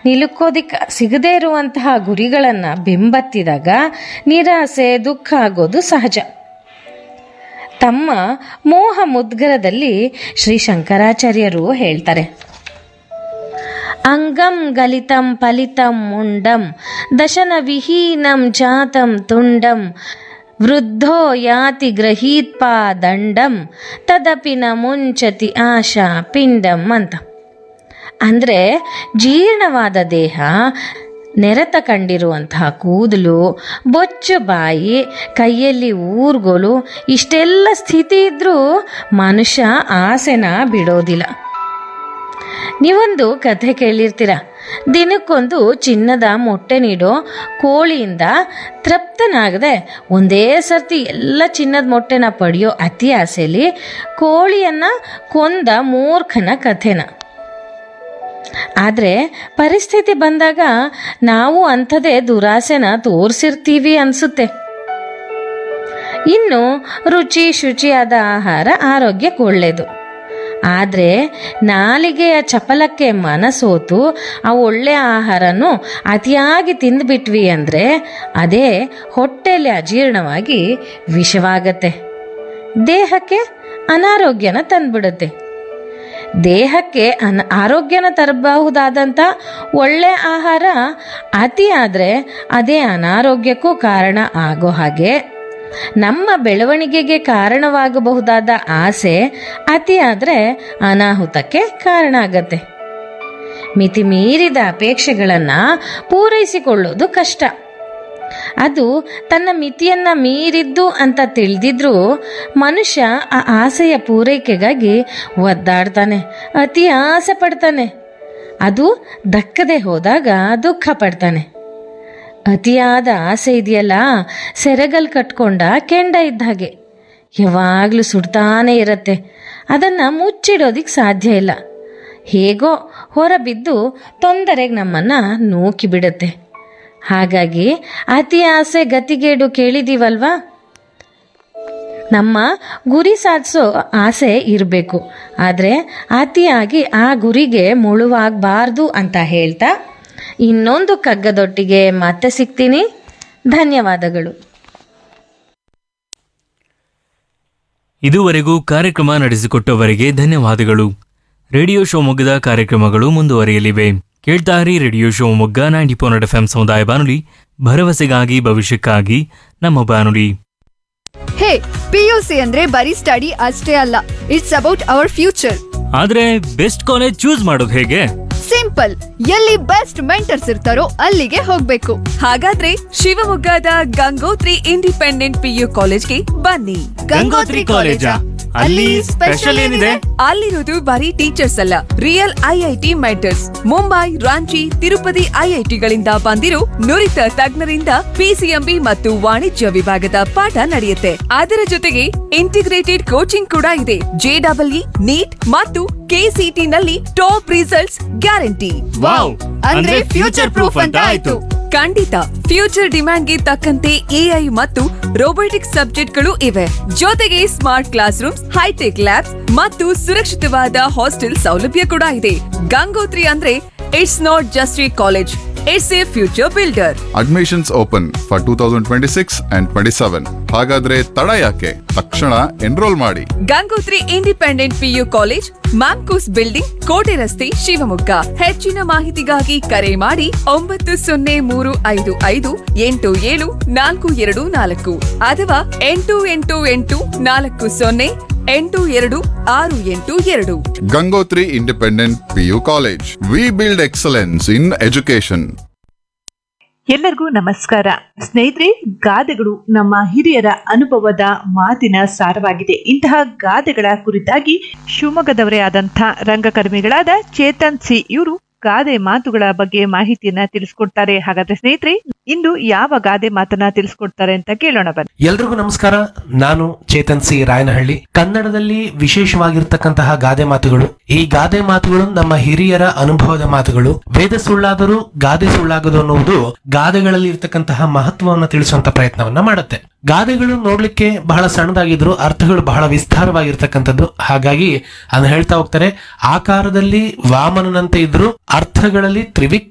ನಿಲುಕೋದಿಕ್ಕೆ ಸಿಗದೇ ಇರುವಂತಹ ಗುರಿಗಳನ್ನು ಬೆಂಬತ್ತಿದಾಗ ನಿರಾಸೆ ದುಃಖ ಆಗೋದು ಸಹಜ ತಮ್ಮ ಮೋಹ ಮುದ್ಗರದಲ್ಲಿ ಶ್ರೀ ಶಂಕರಾಚಾರ್ಯರು ಹೇಳ್ತಾರೆ ಅಂಗಂ ಗಲಿತಂ ಫಲಿತಂ ಮುಂಡಂ ದಶನ ವಿಹೀನಂ ಜಾತಂ ತುಂಡಂ ವೃದ್ಧೋ ಯಾತಿ ಗೃಹೀತ್ಪಾ ದಂಡಂ ತದಪಿ ನ ಮುಂಚತಿ ಆಶಾ ಪಿಂಡಂ ಅಂತ ಅಂದರೆ ಜೀರ್ಣವಾದ ದೇಹ ನೆರೆತ ಕಂಡಿರುವಂತಹ ಕೂದಲು ಬೊಚ್ಚು ಬಾಯಿ ಕೈಯಲ್ಲಿ ಊರ್ಗೋಲು ಇಷ್ಟೆಲ್ಲ ಸ್ಥಿತಿ ಇದ್ರೂ ಮನುಷ್ಯ ಆಸೆನ ಬಿಡೋದಿಲ್ಲ ನೀವೊಂದು ಕಥೆ ಕೇಳಿರ್ತೀರ ದಿನಕ್ಕೊಂದು ಚಿನ್ನದ ಮೊಟ್ಟೆ ನೀಡೋ ಕೋಳಿಯಿಂದ ತೃಪ್ತನಾಗದೆ ಒಂದೇ ಸರ್ತಿ ಎಲ್ಲ ಚಿನ್ನದ ಮೊಟ್ಟೆನ ಪಡೆಯೋ ಅತಿ ಆಸೆಯಲ್ಲಿ ಕೋಳಿಯನ್ನ ಕೊಂದ ಮೂರ್ಖನ ಕಥೆನ ಆದರೆ ಪರಿಸ್ಥಿತಿ ಬಂದಾಗ ನಾವು ಅಂಥದೇ ದುರಾಸೆನ ತೋರಿಸಿರ್ತೀವಿ ಅನ್ಸುತ್ತೆ ಇನ್ನು ರುಚಿ ಶುಚಿಯಾದ ಆಹಾರ ಆರೋಗ್ಯಕ್ಕೆ ಒಳ್ಳೆಯದು ಆದರೆ ನಾಲಿಗೆಯ ಚಪಲಕ್ಕೆ ಮನಸೋತು ಆ ಒಳ್ಳೆಯ ಆಹಾರನು ಅತಿಯಾಗಿ ತಿಂದ್ಬಿಟ್ವಿ ಅಂದರೆ ಅದೇ ಹೊಟ್ಟೆಯಲ್ಲಿ ಅಜೀರ್ಣವಾಗಿ ವಿಷವಾಗತ್ತೆ ದೇಹಕ್ಕೆ ಅನಾರೋಗ್ಯನ ತಂದ್ಬಿಡುತ್ತೆ ದೇಹಕ್ಕೆ ಅನ ಆರೋಗ್ಯನ ತರಬಹುದಾದಂಥ ಒಳ್ಳೆ ಆಹಾರ ಅತಿ ಆದರೆ ಅದೇ ಅನಾರೋಗ್ಯಕ್ಕೂ ಕಾರಣ ಆಗೋ ಹಾಗೆ ನಮ್ಮ ಬೆಳವಣಿಗೆಗೆ ಕಾರಣವಾಗಬಹುದಾದ ಆಸೆ ಅತಿ ಆದರೆ ಅನಾಹುತಕ್ಕೆ ಕಾರಣ ಆಗತ್ತೆ ಮಿತಿ ಮೀರಿದ ಅಪೇಕ್ಷೆಗಳನ್ನು ಪೂರೈಸಿಕೊಳ್ಳೋದು ಕಷ್ಟ ಅದು ತನ್ನ ಮಿತಿಯನ್ನ ಮೀರಿದ್ದು ಅಂತ ತಿಳಿದಿದ್ರೂ ಮನುಷ್ಯ ಆ ಆಸೆಯ ಪೂರೈಕೆಗಾಗಿ ಒದ್ದಾಡ್ತಾನೆ ಅತಿ ಆಸೆ ಪಡ್ತಾನೆ ಅದು ದಕ್ಕದೆ ಹೋದಾಗ ದುಃಖ ಪಡ್ತಾನೆ ಅತಿಯಾದ ಆಸೆ ಇದೆಯಲ್ಲ ಸೆರಗಲ್ ಕಟ್ಕೊಂಡ ಕೆಂಡ ಇದ್ದ ಹಾಗೆ ಯಾವಾಗಲೂ ಸುಡ್ತಾನೆ ಇರತ್ತೆ ಅದನ್ನು ಮುಚ್ಚಿಡೋದಿಕ್ಕೆ ಸಾಧ್ಯ ಇಲ್ಲ ಹೇಗೋ ಹೊರಬಿದ್ದು ತೊಂದರೆಗೆ ನಮ್ಮನ್ನು ನೂಕಿ ಬಿಡುತ್ತೆ ಹಾಗಾಗಿ ಅತಿ ಆಸೆ ಗತಿಗೇಡು ಕೇಳಿದೀವಲ್ವಾ ನಮ್ಮ ಗುರಿ ಸಾಧಿಸೋ ಆಸೆ ಇರಬೇಕು ಆದರೆ ಅತಿಯಾಗಿ ಆ ಗುರಿಗೆ ಮುಳುವಾಗಬಾರ್ದು ಅಂತ ಹೇಳ್ತಾ ಇನ್ನೊಂದು ಕಗ್ಗದೊಟ್ಟಿಗೆ ಮತ್ತೆ ಸಿಗ್ತೀನಿ ಧನ್ಯವಾದಗಳು ಇದುವರೆಗೂ ಕಾರ್ಯಕ್ರಮ ನಡೆಸಿಕೊಟ್ಟವರಿಗೆ ಧನ್ಯವಾದಗಳು ರೇಡಿಯೋ ಶಿವಮೊಗ್ಗದ ಕಾರ್ಯಕ್ರಮಗಳು ಮುಂದುವರಿಯಲಿವೆ ಕೇಳ್ತಾರಿ radio Shivamogga ninety point F M ಸಮುದಾಯ ಬಾನುಲಿ ಭರವಸೆಗಾಗಿ ಭವಿಷ್ಯಕ್ಕಾಗಿ ನಮ್ಮ ಬಾನುಲಿ ಹೇ ಪಿಯುಸಿ ಅಂದ್ರೆ ಬರೀ ಸ್ಟಡಿ ಅಷ್ಟೇ ಅಲ್ಲ ಇಟ್ಸ್ ಅಬೌಟ್ ಅವರ್ ಫ್ಯೂಚರ್ ಆದ್ರೆ ಬೆಸ್ಟ್ ಕಾಲೇಜ್ ಚೂಸ್ ಮಾಡೋದು ಹೇಗೆ ಸಿಂಪಲ್ ಎಲ್ಲಿ ಬೆಸ್ಟ್ ಮೆಂಟರ್ಸ್ ಇರ್ತಾರೋ ಅಲ್ಲಿಗೆ ಹೋಗ್ಬೇಕು ಹಾಗಾದ್ರೆ ಶಿವಮೊಗ್ಗದ ಗಂಗೋತ್ರಿ ಇಂಡಿಪೆಂಡೆಂಟ್ ಪಿಯು ಕಾಲೇಜ್ಗೆ ಬನ್ನಿ ಗಂಗೋತ್ರಿ ಕಾಲೇಜಾ? ಅಲ್ಲಿ ಸ್ಪೆಷಲ್ ಏನಿದೆ? ಅಲ್ಲಿರೋದು ಬರೀ ಟೀಚರ್ಸ್ ಅಲ್ಲ real IIT mentors Mumbai Ranchi Tirupati ಐಐಟಿಗಳಿಂದ ಬಂದಿರೋ ನುರಿತ ತಜ್ಞರಿಂದ ಪಿಸಿಎಂಬಿ ಮತ್ತು ವಾಣಿಜ್ಯ ವಿಭಾಗದ ಪಾಠ ನಡೆಯುತ್ತೆ ಅದರ ಜೊತೆಗೆ ಇಂಟಿಗ್ರೇಟೆಡ್ ಕೋಚಿಂಗ್ ಕೂಡ ಇದೆ ಜೆಡಬ್ಲ್ಇ ನೀಟ್ ಮತ್ತು ಕೆಸಿಟಿ ನಲ್ಲಿ ಟಾಪ್ ರಿಸಲ್ಟ್ಸ್ ಗ್ಯಾರಂಟಿ ವಾವ್! ಅಂದ್ರೆ ಫ್ಯೂಚರ್ ಪ್ರೂಫ್ ಅಂತ ಆಯ್ತು ಖಂಡಿತ ಫ್ಯೂಚರ್ ಡಿಮ್ಯಾಂಡ್ಗೆ ತಕ್ಕಂತೆ ಎಐ ಮತ್ತು ರೋಬೋಟಿಕ್ಸ್ ಸಬ್ಜೆಕ್ಟ್ಗಳು ಇವೆ ಜೊತೆಗೆ smart class rooms hitech labs ಮತ್ತು ಸುರಕ್ಷಿತವಾದ ಹಾಸ್ಟೆಲ್ ಸೌಲಭ್ಯ ಕೂಡ ಇದೆ ಗಂಗೋತ್ರಿ ಅಂದ್ರೆ it's not just a college it's a future builder admissions open for two thousand twenty six and twenty seven ಹಾಗಾದ್ರೆ ತಡ ಯಾಕೆ ತಕ್ಷಣ ಎನ್ರೋಲ್ ಮಾಡಿ Gangotri independent PU college MAMCOS building ಕೋಟೆ ರಸ್ತೆ ಶಿವಮೊಗ್ಗ ಹೆಚ್ಚಿನ ಮಾಹಿತಿಗಾಗಿ ಕರೆ ಮಾಡಿ ಒಂಬತ್ತು ಸೊನ್ನೆ ಮೂರು ಐದು ಐದು ಎಂಟು ಏಳು ನಾಲ್ಕು ಎರಡು ನಾಲ್ಕು ಅಥವಾ ಎಂಟು ಎಂಟು ಎಂಟು ನಾಲ್ಕು ಸೊನ್ನೆ ಎಂಟು ಎರಡು ಆರು ಎಂಟು ಎರಡು Gangotri independent PU college we build excellence in education ಎಲ್ಲರಿಗೂ ನಮಸ್ಕಾರ ಸ್ನೇಹಿತರೆ ಗಾದೆಗಳು ನಮ್ಮ ಹಿರಿಯರ ಅನುಭವದ ಮಾತಿನ ಸಾರವಾಗಿದೆ ಇಂತಹ ಗಾದೆಗಳ ಕುರಿತಾಗಿ ಶಿವಮೊಗ್ಗದವರೇ ಆದಂಥ ರಂಗಕರ್ಮಿಗಳಾದ ಚೇತನ್ ಸಿ ಇವರು ಗಾದೆ ಮಾತುಗಳ ಬಗ್ಗೆ ಮಾಹಿತಿಯನ್ನ ತಿಳಿಸ್ಕೊಡ್ತಾರೆ ಹಾಗಾದ್ರೆ ಸ್ನೇಹಿತರೆ ಇಂದು ಯಾವ ಗಾದೆ ಮಾತನ್ನ ತಿಳಿಸ್ಕೊಡ್ತಾರೆ ಅಂತ ಕೇಳೋಣ ಬನ್ನಿ ಎಲ್ರಿಗೂ ನಮಸ್ಕಾರ ನಾನು ಚೇತನ್ ಸಿ ರಾಯನಹಳ್ಳಿ ಕನ್ನಡದಲ್ಲಿ ವಿಶೇಷವಾಗಿರ್ತಕ್ಕಂತಹ ಗಾದೆ ಮಾತುಗಳು ಈ ಗಾದೆ ಮಾತುಗಳು ನಮ್ಮ ಹಿರಿಯರ ಅನುಭವದ ಮಾತುಗಳು ವೇದ ಸುಳ್ಳಾದರೂ ಗಾದೆ ಸುಳ್ಳಾಗದು ಅನ್ನುವುದು ಗಾದೆಗಳಲ್ಲಿ ಇರ್ತಕ್ಕಂತಹ ಮಹತ್ವವನ್ನು ತಿಳಿಸುವಂತ ಪ್ರಯತ್ನವನ್ನ ಮಾಡುತ್ತೆ ಗಾದೆಗಳು ನೋಡ್ಲಿಕ್ಕೆ ಬಹಳ ಸಣ್ಣದಾಗಿದ್ರು ಅರ್ಥಗಳು ಬಹಳ ವಿಸ್ತಾರವಾಗಿರ್ತಕ್ಕಂಥದ್ದು ಹಾಗಾಗಿ ಅದನ್ನ ಹೇಳ್ತಾ ಹೋಗ್ತಾರೆ ಆಕಾರದಲ್ಲಿ ವಾಮನನಂತೆ ಇದ್ರು ಅರ್ಥಗಳಲ್ಲಿ ತ್ರಿವಿಕ್